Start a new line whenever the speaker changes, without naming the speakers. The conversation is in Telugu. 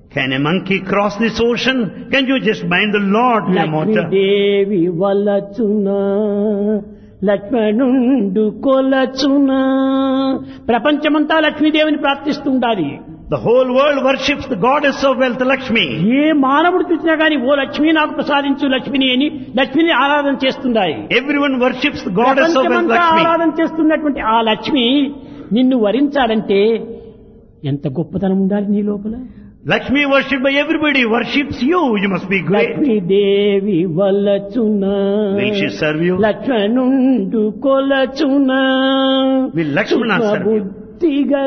Can a monkey cross this ocean? Can you just bind the Lord, Yamota?
Lakshmidevi వలచున లక్ష్మణుండు కొలచున ప్రపంచమంతా లక్ష్మీదేవిని ప్రార్థిస్తుండాలి
The whole world worships the goddess of wealth, Lakshmi.
ఏ మానవుడు చూసినా గాని ఓ లక్ష్మి నాకు ప్రసాదించు లక్ష్మిని అని లక్ష్మిని ఆరాధన చేస్తుండాలి
Everyone worships the goddess of wealth,
ప్రపంచమంతా
Lakshmi.
ఆరాధన చేస్తున్నటువంటి ఆ లక్ష్మి నిన్ను వరించాలంటే ఎంత గొప్పతనం ఉండాలి నీ లోపల
Lakshmi worshipped by everybody worships you. You must be great.
Lakshmidevi వలచున
Will she serve you?
లక్ష్మణుండు కొలచున
Will Lakshmana serve you?
బుద్ధిగా